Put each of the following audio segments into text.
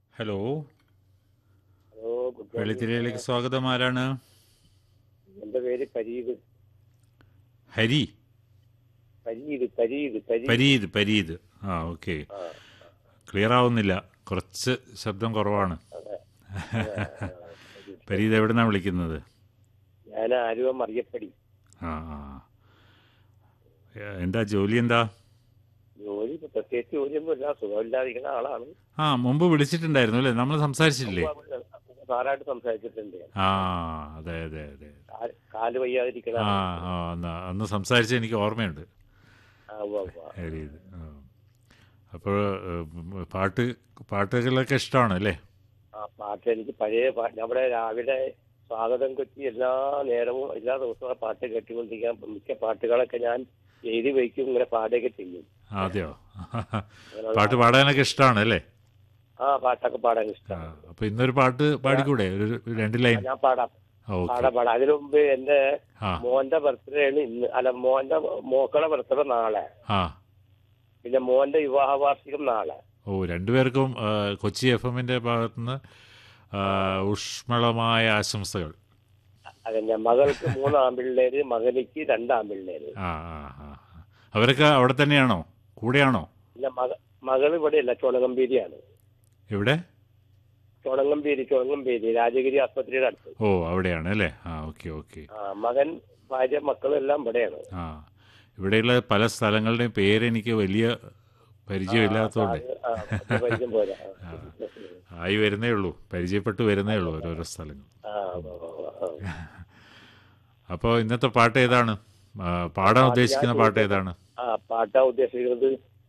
Hello hello good morning വെള്ളിത്തിരയിലേക്ക് സ്വാഗതം ആരാണ് എന്റെ പേര് പരീത് ഹരി പരീത് പരീത് പരീത് പരീത് പരീത് ആ ഓക്കെ ആ, ക്ലിയർ ആവുന്നില്ല കുറച്ച് ശബ്ദം കുറവാണ് അതെ. പരീത് എവിടുന്നാണ് വിളിക്കുന്നത് ഞാൻ ആലുവ മറിയപ്പടി ആ ആ ഏ, എന്താ ജോലി എന്താ ജോലി ഇപ്പൊ പ്രത്യേകിച്ച് ജോലിയൊന്നുമില്ല സുഖമില്ലാതിരിക്കുന്ന ആളാണ് ആ മുമ്പ് വിളിച്ചിട്ടുണ്ടായിരുന്നു അല്ലേ നമ്മൾ സംസാരിച്ചില്ലേ സാറായിട്ട് സംസാരിച്ചിട്ടുണ്ട് ആ അതെ അതെ അതെ കാ- കാല് വയ്യാതിരിക്കുന്ന ആ ആളാണ്. ആ അന്ന് അന്ന് സംസാരിച്ച എനിക്ക് ഓർമ്മയുണ്ട് ആ, ഉവ്വ, ഉവ്വ. പരീത് ആ അപ്പോൾ പാട്ട് പാട്ടുകളൊക്കെ ഇഷ്ടമാണ് അല്ലേ ആ പാട്ട് എനിക്ക് പഴയ പാട്ട് നമ്മുടെ രാവിലെ സ്വാഗതം കൊച്ചി എല്ലാ നേരവും എല്ലാ ദിവസവും ആ പാട്ട് കേട്ടുകൊണ്ടിരിക്കാൻ മിക്ക പാട്ടുകളൊക്കെ ഞാൻ എഴുതി വയ്ക്കും ഇങ്ങനെ പാടുകയൊക്കെ ചെയ്യും അതെയോ അങ്ങനെയുള്ള- പാട്ട് പാടാനൊക്കെ ഇഷ്ടമാണ് അല്ലേ ആ പാട്ടൊക്കെ പാടാൻ ആ, ഇഷ്ടമാണ് അപ്പൊ ഇന്നൊരു പാട്ട് പാടിക്കൂടെ ഒരു ഒരു രണ്ട് ലൈൻ ഞാൻ പാടാം ഓക്കെ പാടാം പാടാം അതിനു മുമ്പ് എന്റെ ആ മോന്റെ ബർത്ത്ഡേ ആണ് ഇന്ന് അല്ല മോന്റെ മോക്കളുടെ ബർത്ത്ഡേ നാളെ ആ പിന്നെ മോന്റെ വിവാഹ വാർഷികം നാളെ ഓ രണ്ടുപേർക്കും ആ, കൊച്ചി എഫ് എമ്മിന്റെ ഭാഗത്തുനിന്ന് ആ, ഊഷ്മളമായ ആശംസകൾ അതന്നെ മകൾക്ക് മൂന്ന് ആൺപിള്ളേര് മകനിക്ക് രണ്ട് ആൺപിള്ളേര് ആ ആ ആ ആ. അവരൊക്കെ അവിടെ തന്നെയാണോ കൂടെയാണോ പിന്നെ മക മകൾ ഇവിടെയല്ല ചോണകമ്പേരിയാണ് എവിടെ ചോണങ്ങമ്പേരി ചോണങ്ങമ്പേരി രാജഗിരി ആസ്പത്രിയുടെ അടുത്ത് ഓ അവിടെയാണ് അല്ലേ ആ ഓക്കെ ഓക്കെ ആ മകൻ ഭാര്യ മക്കളും എല്ലാം ഇവിടെയാണ് ആ ഇവിടെയുള്ള പല സ്ഥലങ്ങളുടെയും പേര് എനിക്ക് വലിയ പരിചയമില്ലാത്തതുകൊണ്ട് അത് ആ, വലിയ പരിചയം പോരാ ആ. ആയി വരുന്നേ ഉള്ളൂ പരിചയപ്പെട്ട് വരുന്നേ ഉള്ളൂ ഓരോരോ സ്ഥലങ്ങൾ ആ, ഉവ്വ് ഉവ്വ് ഉവ്വ്. അപ്പോൾ ഇന്നത്തെ പാട്ട് ഏതാണ് ആ, പാടാൻ ഉദ്ദേശിക്കുന്ന പാട്ട് ഏതാണ് ആ പാട്ടാ ഉദ്ദേശിക്കുന്നത്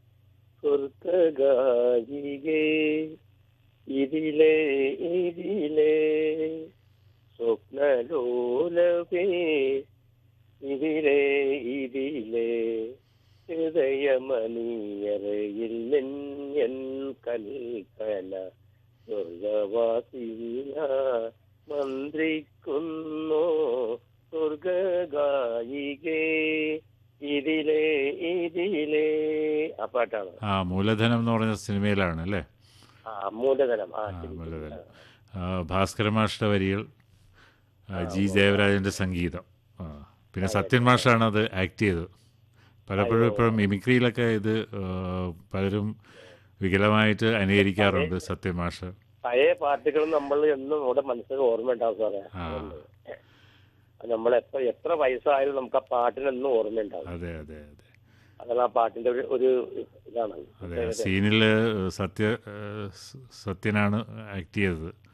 സ്വർഗായികേ ഇതിലേ ഇതിലേ സ്വപ്നലോലവേ ഇതിലേ ഇതിലേ ഹൃദയമണിയറയിൽ നിൻ കൽപ്പന സ്വർഗവാസിയ മന്ത്രിക്കുന്നു സ്വർഗായികേ ഇതിലേ ഇതിലേ ആ പാട്ടാണ് ആ മൂലധനം എന്ന് പറഞ്ഞ സിനിമയിലാണ് അല്ലേ ആ മൂലധനം ആ ആ ശരി. മൂലധനം ആ, ഭാസ്കര മാഷ്ട വരികൾ ആ, ജി ദേവരാജന്റെ സംഗീതം ആ, പിന്നെ സത്യൻ മാഷാണ് അത് ആക്ട് ചെയ്തത് പലപ്പോഴും ഇപ്പോഴും മിമിക്രിയിലൊക്കെ ഇത് ആ, പലരും വികലമായിട്ട് അനുകരിക്കാറുണ്ട് സത്യൻ മാഷ് പഴയ പാട്ടുകൾ നമ്മൾ എന്നും നമ്മുടെ മനസ്സിൽ ഓർമ്മ ഉണ്ടാവും സാറേ ആ നമ്മൾ എത്ര എത്ര വയസ്സായാലും നമുക്ക് ആ പാട്ടിനെന്നും ഓർമ്മ ഉണ്ടാവും അതെ അതെ അതെ അതാണ് ആ പാട്ടിന്റെ ഒരു ഒരു ഇതാണ് അതെ സീനിൽ സത്യ ആ, സ- സത്യനാണ് ആക്ട് ചെയ്തത്